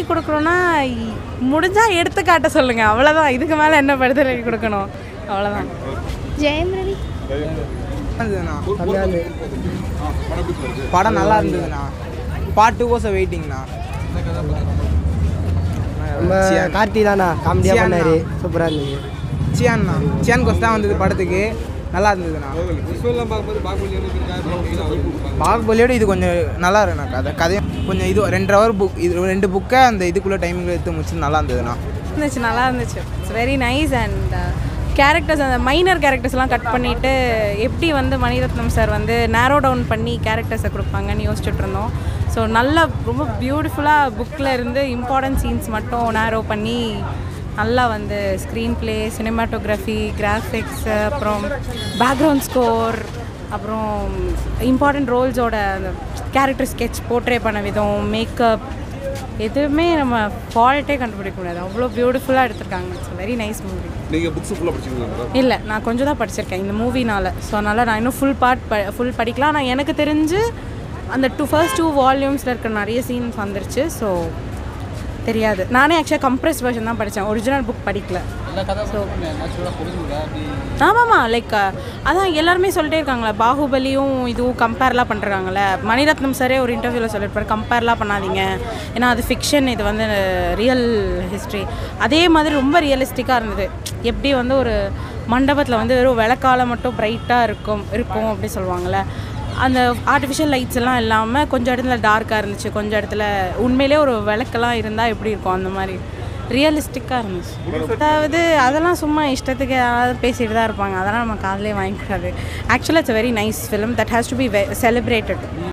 கொடுக்குறோன்னா முடிஞ்சால் எடுத்து காட்ட சொல்லுங்கள் அவ்வளோதான் இதுக்கு மேலே என்ன படுதலை கொடுக்கணும் அவ்வளோதான் ஜெயம் ரவி இருந்ததுண்ணா படம் நல்லா இருந்ததுண்ணா பாட்டு கோசம் வெயிட்டிங்ண்ணா நம்ம கார்த்தி தானா காமெடியாக சியான்னா. பண்ணாரு சூப்பராக இருந்தது சியான்ண்ணா சியான் கோஸ் தான் வந்தது படத்துக்கு நல்லா இருந்ததுண்ணா பாகுபலியோட இது கொஞ்சம் நல்லா இருக்குண்ணா கதை கதையும் கொஞ்சம் இது ரெண்டு ஹவர் புக் இது ரெண்டு புக்கை அந்த இதுக்குள்ளே டைமிங்கில் எடுத்து முடிச்சு நல்லா இருந்ததுண்ணா இருந்துச்சு நல்லா இருந்துச்சு it's very nice and characters அந்த மைனர் கேரக்டர்ஸ்லாம் கட் பண்ணிவிட்டு எப்படி வந்து மணிரத்னம் சார் வந்து நேரோ டவுன் பண்ணி கேரக்டர்ஸை கொடுப்பாங்கன்னு யோசிச்சுட்டு இருந்தோம் ஸோ நல்ல ரொம்ப பியூட்டிஃபுல்லாக புக்கில் இருந்து இம்பார்ட்டன்ட் சீன்ஸ் மட்டும் நேரோ பண்ணி நல்லா வந்து ஸ்க்ரீன் ப்ளே சினிமாட்டோகிராஃபி கிராஃபிக்ஸ் அப்புறம் பேக்ரவுண்ட் ஸ்கோர் அப்புறம் இம்பார்ட்டண்ட் ரோல்ஸோட அந்த கேரக்டர் ஸ்கெட்ச் போர்ட்ரே பண்ண விதம் மேக்கப் எதுவுமே நம்ம ஃபால்ட்டே கண்டுபிடிக்க முடியாது அவ்வளோ பியூட்டிஃபுல்லாக எடுத்திருக்காங்க இட்ஸ் வெரி நைஸ் மூவி நீங்கள் புக்ஸ் ஃபுல்லாக படிச்சிங்களா மேடம் இல்லை நான் கொஞ்சம் தான் படிச்சிருக்கேன் இந்த மூவினால் ஸோ அதனால் நான் இன்னும் ஃபுல் பார்ட் ப ஃபுல் படிக்கலாம் ஆனால் எனக்கு தெரிஞ்சு அந்த டூ ஃபர்ஸ்ட் டூ வால்யூம்ஸில் இருக்க நிறைய சீன்ஸ் வந்துருச்சு ஸோ தெரியாது நானே ஆக்சுவலாக கம்ப்ரெஸ் வெர்ஷன் தான் படித்தேன் ஒரிஜினல் புக் படிக்கல ஸோ ஆமாம்மா லைக் அதான் எல்லாருமே சொல்லிட்டே இருக்காங்களே பாகுபலியும் இதுவும் கம்பேர்லாம் பண்ணுறாங்கல்ல மணிரத்னம் சாரே ஒரு இன்டர்வியூவில் சொல்லியிருப்பாரு கம்பேர்லாம் பண்ணாதீங்க ஏன்னா அது ஃபிக்ஷன் இது வந்து ரியல் ஹிஸ்ட்ரி அதே மாதிரி ரொம்ப ரியலிஸ்டிக்காக இருந்தது எப்படி வந்து ஒரு மண்டபத்தில் வந்து வெறும் விளக்கால மட்டும் பிரைட்டாக இருக்கும் இருக்கும் அப்படி சொல்லுவாங்கள்ல அந்த ஆர்டிஃபிஷியல் லைட்ஸ் எல்லாம் இல்லாமல் கொஞ்சம் இடத்துல டார்க்காக இருந்துச்சு கொஞ்சம் இடத்துல உண்மையிலே ஒரு விளக்கெல்லாம் இருந்தால் எப்படி இருக்கும் அந்த மாதிரி ரியலிஸ்டிக்காக இருந்துச்சு அதாவது அதெல்லாம் சும்மா இஷ்டத்துக்கு யாராவது பேசிட்டு தான் இருப்பாங்க அதெல்லாம் நம்ம காதலே வாங்கிக்கூடாது ஆக்சுவலாக it's very nice film that has to be celebrated